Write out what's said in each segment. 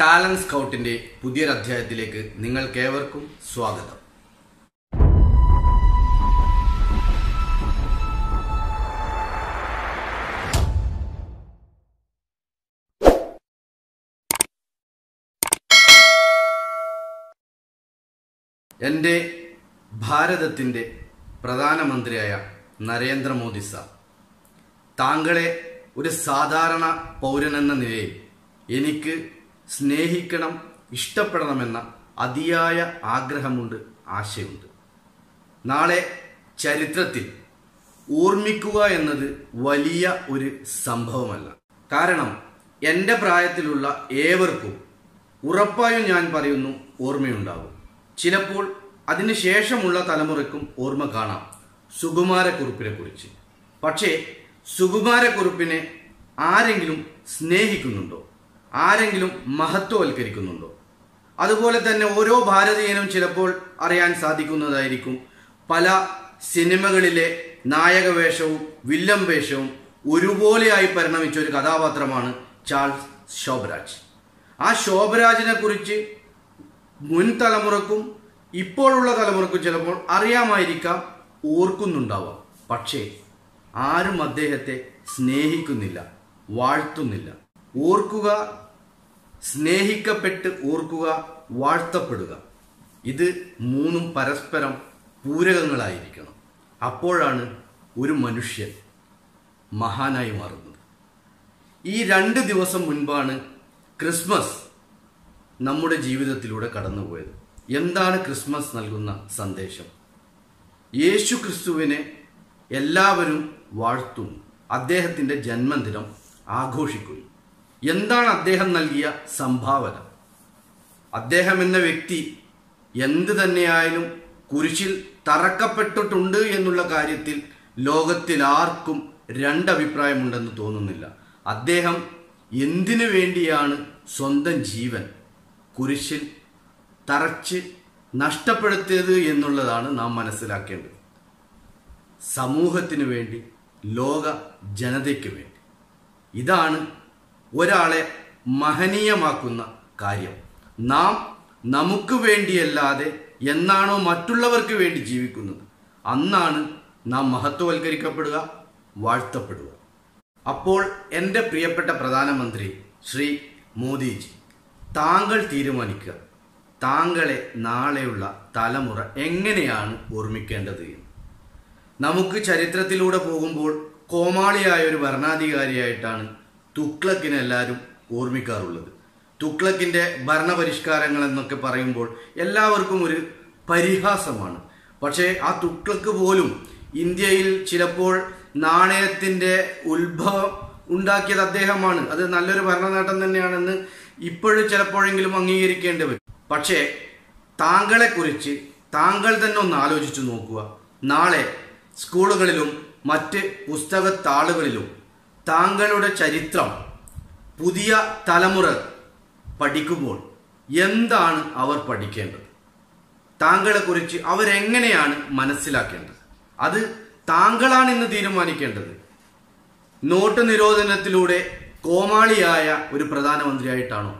talent സ്കൗട്ടിന്റെ പുതിയൊരു അധ്യായത്തിലേക്ക് നിങ്ങൾക്കേവർക്കും സ്വാഗതം എൻ്റെ ഭാരതത്തിൻ്റെ പ്രധാനമന്ത്രിയായ നരേന്ദ്രമോദി സാർ താങ്കളെ ഒരു സാധാരണ പൗരനെന്ന നിലയിൽ എനിക്ക് സ്നേഹിക്കണം ഇഷ്ടപ്പെടണമെന്ന അതിയായ ആഗ്രഹമുണ്ട് ആശയമുണ്ട് നാളെ ചരിത്രത്തിൽ ഓർമ്മിക്കുക എന്നത് വലിയ ഒരു സംഭവമല്ല കാരണം എൻ്റെ പ്രായത്തിലുള്ള ഏവർക്കും ഉറപ്പായും ഞാൻ പറയുന്നു ഓർമ്മയുണ്ടാകും ചിലപ്പോൾ അതിനുശേഷമുള്ള തലമുറയ്ക്കും ഓർമ്മ കാണാം സുകുമാരക്കുറുപ്പിനെ കുറിച്ച് പക്ഷേ സുകുമാരക്കുറുപ്പിനെ ആരെങ്കിലും സ്നേഹിക്കുന്നുണ്ടോ ആരെങ്കിലും മഹത്വവൽക്കരിക്കുന്നുണ്ടോ അതുപോലെ തന്നെ ഓരോ ഭാരതീയനും ചിലപ്പോൾ അറിയാൻ സാധിക്കുന്നതായിരിക്കും പല സിനിമകളിലെ നായക വേഷവും വില്ലം വേഷവും ഒരുപോലെയായി പരിണമിച്ച ഒരു കഥാപാത്രമാണ് ചാൾസ് ശോഭരാജ് ആ ശോഭരാജിനെ കുറിച്ച് മുൻ തലമുറക്കും ഇപ്പോഴുള്ള തലമുറക്കും ചിലപ്പോൾ അറിയാമായിരിക്കാം ഓർക്കുന്നുണ്ടാവാം പക്ഷേ ആരും അദ്ദേഹത്തെ സ്നേഹിക്കുന്നില്ല വാഴ്ത്തുന്നില്ല ഓർക്കുക സ്നേഹിക്കപ്പെട്ട് ഓർക്കുക വാഴ്ത്തപ്പെടുക ഇത് മൂന്നും പരസ്പരം പൂരകങ്ങളായിരിക്കണം അപ്പോഴാണ് ഒരു മനുഷ്യൻ മഹാനായി മാറുന്നത് ഈ രണ്ട് ദിവസം മുൻപാണ് ക്രിസ്മസ് നമ്മുടെ ജീവിതത്തിലൂടെ കടന്നുപോയത് എന്താണ് ക്രിസ്മസ് നൽകുന്ന സന്ദേശം യേശു ക്രിസ്തുവിനെ എല്ലാവരും വാഴ്ത്തുന്നു അദ്ദേഹത്തിൻ്റെ ജന്മദിനം ആഘോഷിക്കുന്നു എന്താണ് അദ്ദേഹം നൽകിയ സംഭാവന അദ്ദേഹം എന്ന വ്യക്തി എന്ത് തന്നെയായാലും കുരിശിൽ തറക്കപ്പെട്ടിട്ടുണ്ട് എന്നുള്ള കാര്യത്തിൽ ലോകത്തിൽ ആർക്കും രണ്ടഭിപ്രായമുണ്ടെന്ന് തോന്നുന്നില്ല അദ്ദേഹം എന്തിനു വേണ്ടിയാണ് സ്വന്തം ജീവൻ കുരിശിൽ തറച്ച് നഷ്ടപ്പെടുത്തിയത് എന്നുള്ളതാണ് നാം മനസ്സിലാക്കേണ്ടത് സമൂഹത്തിനു വേണ്ടി ലോക ജനതയ്ക്ക് വേണ്ടി ഇതാണ് ഒരാളെ മഹനീയമാക്കുന്ന കാര്യം നാം നമുക്ക് വേണ്ടിയല്ലാതെ എന്നാണോ മറ്റുള്ളവർക്ക് വേണ്ടി ജീവിക്കുന്നത് അന്നാണ് നാം മഹത്വവൽക്കരിക്കപ്പെടുക വാഴ്ത്തപ്പെടുക അപ്പോൾ എൻ്റെ പ്രിയപ്പെട്ട പ്രധാനമന്ത്രി ശ്രീ മോദിജി താങ്കൾ തീരുമാനിക്കുക താങ്കളെ നാളെയുള്ള തലമുറ എങ്ങനെയാണ് ഓർമ്മിക്കേണ്ടത് എന്ന് നമുക്ക് ചരിത്രത്തിലൂടെ പോകുമ്പോൾ കോമാളിയായ ഒരു ഭരണാധികാരിയായിട്ടാണ് തുക്ലക്കിനെ എല്ലാവരും ഓർമ്മിക്കാറുള്ളത് തുക്ലക്കിൻ്റെ ഭരണപരിഷ്കാരങ്ങൾ എന്നൊക്കെ പറയുമ്പോൾ എല്ലാവർക്കും ഒരു പരിഹാസമാണ് പക്ഷേ ആ തുക്ലക്ക് പോലും ഇന്ത്യയിൽ ചിലപ്പോൾ നാണയത്തിൻ്റെ ഉത്ഭവം ഉണ്ടാക്കിയത് അദ്ദേഹമാണ് അത് നല്ലൊരു ഭരണനേട്ടം തന്നെയാണെന്ന് ഇപ്പോഴും ചിലപ്പോഴെങ്കിലും അംഗീകരിക്കേണ്ടി വരും പക്ഷേ താങ്കളെ കുറിച്ച് താങ്കൾ തന്നെ ഒന്ന് ആലോചിച്ചു നോക്കുക നാളെ സ്കൂളുകളിലും മറ്റ് പുസ്തകത്താളുകളിലും താങ്കളുടെ ചരിത്രം പുതിയ തലമുറ പഠിക്കുമ്പോൾ എന്താണ് അവർ പഠിക്കേണ്ടത് താങ്കളെ കുറിച്ച് അവരെങ്ങനെയാണ് മനസ്സിലാക്കേണ്ടത് അത് താങ്കളാണ് ഇന്ന് തീരുമാനിക്കേണ്ടത് നോട്ട് നിരോധനത്തിലൂടെ കോമാളിയായ ഒരു പ്രധാനമന്ത്രിയായിട്ടാണോ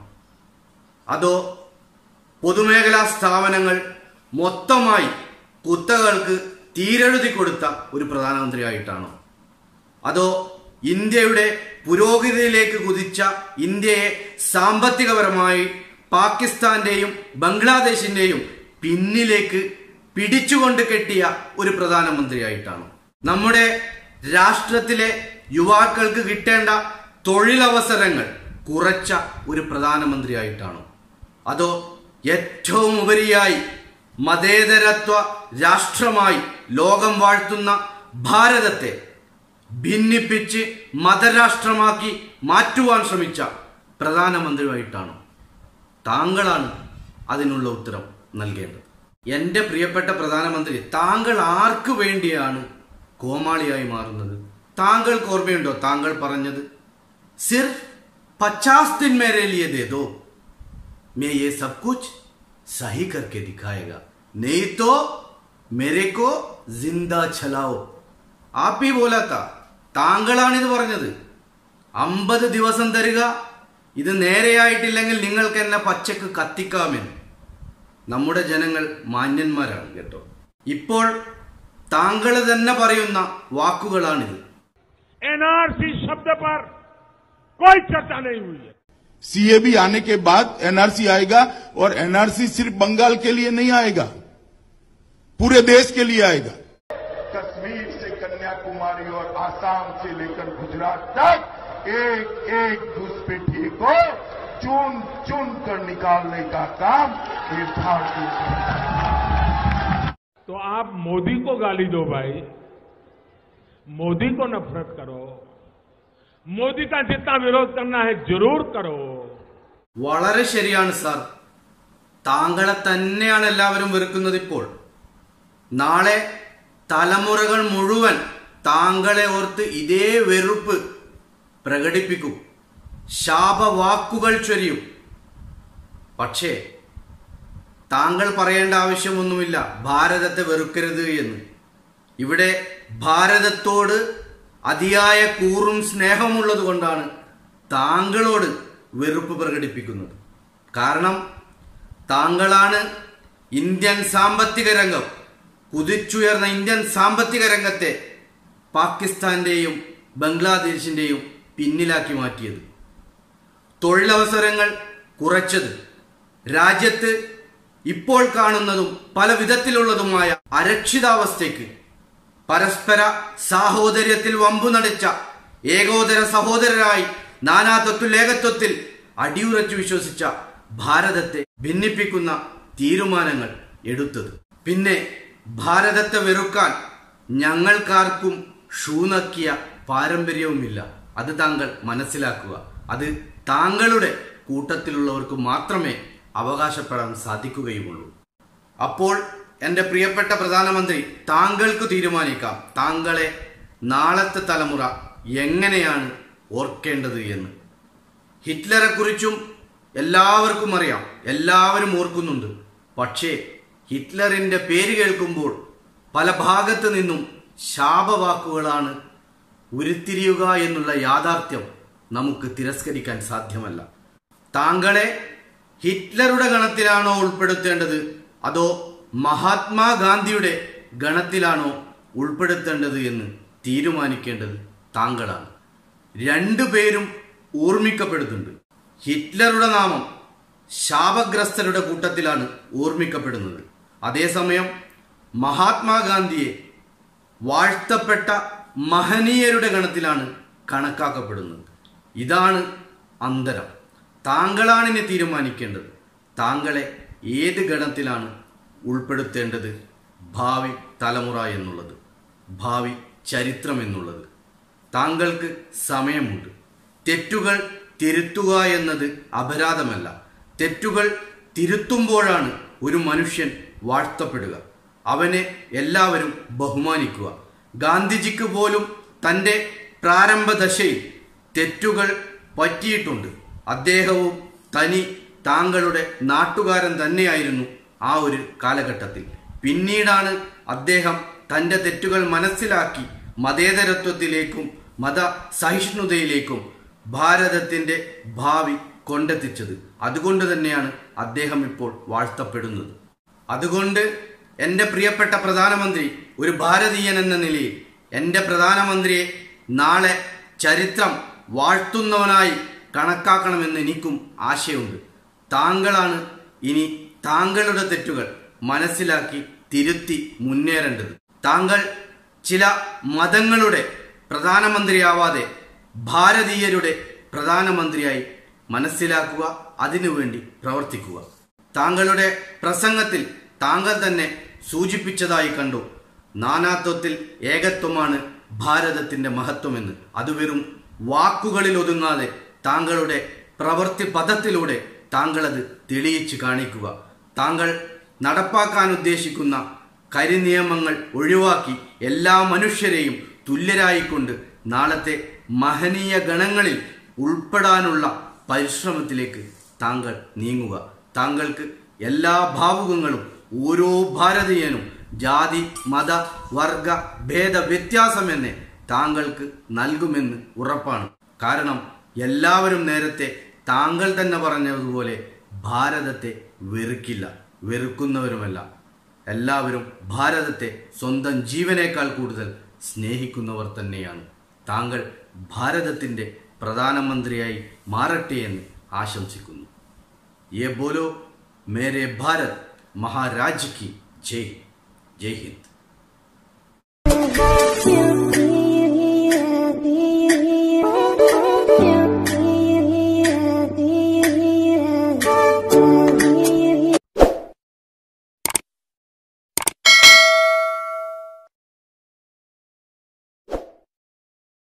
അതോ പൊതുമേഖലാ സ്ഥാപനങ്ങൾ മൊത്തമായി കുത്തകൾക്ക് തീരെഴുതി കൊടുത്ത ഒരു പ്രധാനമന്ത്രിയായിട്ടാണോ അതോ ഇന്ത്യയുടെ പുരോഗതിയിലേക്ക് കുതിച്ച ഇന്ത്യയെ സാമ്പത്തികപരമായി പാകിസ്ഥാന്റെയും ബംഗ്ലാദേശിന്റെയും പിന്നിലേക്ക് പിടിച്ചുകൊണ്ട് കെട്ടിയ ഒരു പ്രധാനമന്ത്രിയായിട്ടാണ് നമ്മുടെ രാഷ്ട്രത്തിലെ യുവാക്കൾക്ക് കിട്ടേണ്ട തൊഴിലവസരങ്ങൾ കുറച്ച ഒരു പ്രധാനമന്ത്രിയായിട്ടാണോ അതോ ഏറ്റവും ഉപരിയായി മതേതരത്വ രാഷ്ട്രമായി ലോകം വാഴ്ത്തുന്ന ഭാരതത്തെ ഭിന്നിപ്പിച്ച് മതരാഷ്ട്രമാക്കി മാറ്റുവാൻ ശ്രമിച്ച പ്രധാനമന്ത്രിയായിട്ടാണോ താങ്കളാണ് അതിനുള്ള ഉത്തരം നൽകേണ്ടത് എൻ്റെ പ്രിയപ്പെട്ട പ്രധാനമന്ത്രി താങ്കൾ ആർക്ക് വേണ്ടിയാണ് കോമാളിയായി മാറുന്നത് താങ്കൾക്ക് ഓർമ്മയുണ്ടോ താങ്കൾ പറഞ്ഞത് സിർഫ് പച്ചാസ് ദിൻ മേരെ ലിയെ ദേ ദോ मैं ये सब कुछ सही करके दिखाएगा नहीं तो मेरे को जिंदा छलाओ ആപ്പ് ഈ പോലാത്ത താങ്കളാണ് ഇത് പറഞ്ഞത് അമ്പത് ദിവസം തരിക ഇത് നേരെയായിട്ടില്ലെങ്കിൽ നിങ്ങൾക്ക് എന്നെ പച്ചക്ക് കത്തിക്കാമെന്ന് നമ്മുടെ ജനങ്ങൾ മാന്യന്മാരാണ് കേട്ടോ ഇപ്പോൾ താങ്കൾ തന്നെ പറയുന്ന വാക്കുകളാണിത് एनआरसी शब्द पर कोई चर्चा नहीं हुई है सीएबी आने के बाद एनआरसी आएगा और एनआरसी सिर्फ बंगाल के लिए नहीं आएगा पूरे देश के लिए आएगा कश्मीर से कन्याकुमारी और आसाम से लेकर गुजरात तक एक एक घुसपैठिए को चुन चुन कर निकालने का काम ये भारतीय तो आप मोदी को गाली दो भाई मोदी को नफरत करो मोदी का जितना विरोध करना है जरूर करो വളരെ ശരിയാണ് സാർ താങ്കളെ തന്നെയാണ് എല്ലാവരും വെറുക്കുന്നത് ഇപ്പോൾ നാളെ തലമുറകൾ മുഴുവൻ താങ്കളെ ഓർത്ത് ഇതേ വെറുപ്പ് പ്രകടിപ്പിക്കും ശാപവാക്കുകൾ ചൊരിയും പക്ഷേ താങ്കൾ പറയേണ്ട ആവശ്യമൊന്നുമില്ല ഭാരതത്തെ വെറുക്കരുത് എന്ന് ഇവിടെ ഭാരതത്തോട് അതിയായ കൂറും സ്നേഹമുള്ളത് കൊണ്ടാണ് താങ്കളോട് വെറുപ്പ് പ്രകടിപ്പിക്കുന്നത് കാരണം താങ്കളാണ് ഇന്ത്യൻ സാമ്പത്തിക രംഗം കുതിച്ചുയർന്ന ഇന്ത്യൻ സാമ്പത്തിക രംഗത്തെ പാകിസ്ഥാന്റെയും ബംഗ്ലാദേശിന്റെയും പിന്നിലാക്കി മാറ്റിയത് തൊഴിലവസരങ്ങൾ കുറച്ചത് രാജ്യത്ത് ഇപ്പോൾ കാണുന്നതും പല വിധത്തിലുള്ളതുമായ അരക്ഷിതാവസ്ഥയ്ക്ക് പരസ്പര സാഹോദര്യത്തിൽ വമ്പു നടിച്ച ഏകോദര സഹോദരരായി നാനാത്വത്തിൽ ഏകത്വത്തിൽ അടിയുറച്ചു വിശ്വസിച്ച ഭാരതത്തെ ഭിന്നിപ്പിക്കുന്ന തീരുമാനങ്ങൾ എടുത്തത് പിന്നെ ഭാരതത്തെ വെറുക്കാൻ ഞങ്ങൾക്കാർക്കും ഷൂനക്കിയ പാരമ്പര്യവുമില്ല അത് താങ്കൾ മനസ്സിലാക്കുക അത് താങ്കളുടെ കൂട്ടത്തിലുള്ളവർക്ക് മാത്രമേ അവകാശപ്പെടാൻ സാധിക്കുകയുമുള്ളൂ അപ്പോൾ എൻ്റെ പ്രിയപ്പെട്ട പ്രധാനമന്ത്രി താങ്കൾക്ക് തീരുമാനിക്കാം താങ്കളെ നാളത്തെ തലമുറ എങ്ങനെയാണ് ഓർക്കേണ്ടത് എന്ന് ഹിറ്റ്ലറെ കുറിച്ചും എല്ലാവർക്കും അറിയാം എല്ലാവരും ഓർക്കുന്നുണ്ട് പക്ഷേ ഹിറ്റ്ലറിന്റെ പേര് കേൾക്കുമ്പോൾ പല ഭാഗത്തു നിന്നും ശാപവാക്കുകളാണ് ഉരുത്തിരിയുക എന്നുള്ള യാഥാർത്ഥ്യം നമുക്ക് തിരസ്കരിക്കാൻ സാധ്യമല്ല താങ്കളെ ഹിറ്റ്ലറുടെ ഗണത്തിലാണോ ഉൾപ്പെടുത്തേണ്ടത് അതോ മഹാത്മാഗാന്ധിയുടെ ഗണത്തിലാണോ ഉൾപ്പെടുത്തേണ്ടത് എന്ന് തീരുമാനിക്കേണ്ടത് താങ്കളാണ് രണ്ടുപേരും ഓർമ്മിക്കപ്പെടുന്നുണ്ട് ഹിറ്റ്ലറുടെ നാമം ശാപഗ്രസ്തരുടെ കൂട്ടത്തിലാണ് ഓർമ്മിക്കപ്പെടുന്നത് അതേസമയം മഹാത്മാഗാന്ധിയെ വാഴ്ത്തപ്പെട്ട മഹനീയരുടെ ഗണത്തിലാണ് കണക്കാക്കപ്പെടുന്നത് ഇതാണ് അന്തരം താങ്കളാണ് ഇനി തീരുമാനിക്കേണ്ടത് താങ്കളെ ഏത് ഗണത്തിലാണ് ഉൾപ്പെടുത്തേണ്ടത് ഭാവി തലമുറ എന്നുള്ളത് ഭാവി ചരിത്രം എന്നുള്ളത് താങ്കൾക്ക് സമയമുണ്ട് തെറ്റുകൾ തിരുത്തുക എന്നത് അപരാധമല്ല തെറ്റുകൾ തിരുത്തുമ്പോഴാണ് ഒരു മനുഷ്യൻ വാഴ്ത്തപ്പെടുക അവനെ എല്ലാവരും ബഹുമാനിക്കുക ഗാന്ധിജിക്ക് പോലും തൻ്റെ പ്രാരംഭ ദശയിൽ തെറ്റുകൾ പറ്റിയിട്ടുണ്ട് അദ്ദേഹവും തനി താങ്കളുടെ നാട്ടുകാരൻ തന്നെയായിരുന്നു ആ ഒരു കാലഘട്ടത്തിൽ പിന്നീടാണ് അദ്ദേഹം തൻ്റെ തെറ്റുകൾ മനസ്സിലാക്കി മതേതരത്വത്തിലേക്കും മത സഹിഷ്ണുതയിലേക്കും ഭാരതത്തിൻ്റെ ഭാവി കൊണ്ടെത്തിച്ചത് അതുകൊണ്ട് തന്നെയാണ് അദ്ദേഹം ഇപ്പോൾ വാഴ്ത്തപ്പെടുന്നത് അതുകൊണ്ട് എൻ്റെ പ്രിയപ്പെട്ട പ്രധാനമന്ത്രി ഒരു ഭാരതീയൻ എന്ന നിലയിൽ എൻ്റെ പ്രധാനമന്ത്രിയെ നാളെ ചരിത്രം വാഴ്ത്തുന്നവനായി കണക്കാക്കണമെന്ന് എനിക്കും ആശയമുണ്ട് താങ്കളാണ് ഇനി താങ്കളുടെ തെറ്റുകൾ മനസ്സിലാക്കി തിരുത്തി മുന്നേറേണ്ടത് താങ്കൾ ചില മതങ്ങളുടെ പ്രധാനമന്ത്രിയാവാതെ ഭാരതീയരുടെ പ്രധാനമന്ത്രിയായി മനസ്സിലാക്കുക അതിനുവേണ്ടി പ്രവർത്തിക്കുക താങ്കളുടെ പ്രസംഗത്തിൽ താങ്കൾ തന്നെ സൂചിപ്പിച്ചതായി കണ്ടു നാനാത്വത്തിൽ ഏകത്വമാണ് ഭാരതത്തിന്റെ മഹത്വമെന്ന് അത് വെറും വാക്കുകളിൽ ഒതുങ്ങാതെ താങ്കളുടെ പ്രവൃത്തി പദത്തിലൂടെ താങ്കളത് തെളിയിച്ച് കാണിക്കുക താങ്കൾ നടപ്പാക്കാൻ ഉദ്ദേശിക്കുന്ന കരിനിയമങ്ങൾ ഒഴിവാക്കി എല്ലാ മനുഷ്യരെയും തുല്യരായിക്കൊണ്ട് നാളത്തെ മഹനീയ ഗണങ്ങളിൽ ഉൾപ്പെടാനുള്ള പരിശ്രമത്തിലേക്ക് താങ്കൾ നീങ്ങുക താങ്കൾക്ക് എല്ലാ ഭാവുകങ്ങളും ഓരോ ഭാരതീയനും ജാതി മത വർഗ ഭേദ വ്യത്യാസമെന്നെ താങ്കൾക്ക് നൽകുമെന്ന് ഉറപ്പാണ് കാരണം എല്ലാവരും നേരത്തെ താങ്കൾ തന്നെ പറഞ്ഞതുപോലെ ഭാരതത്തെ വെറുക്കില്ല വെറുക്കുന്നവരുമല്ല എല്ലാവരും ഭാരതത്തെ സ്വന്തം ജീവനേക്കാൾ കൂടുതൽ സ്നേഹിക്കുന്നവർ തന്നെയാണ് താങ്കൾ ഭാരതത്തിൻ്റെ പ്രധാനമന്ത്രിയായി മാറട്ടെ എന്ന് ആശംസിക്കുന്നു ये बोलो मेरे भारत महाराज की जय जय हिंद you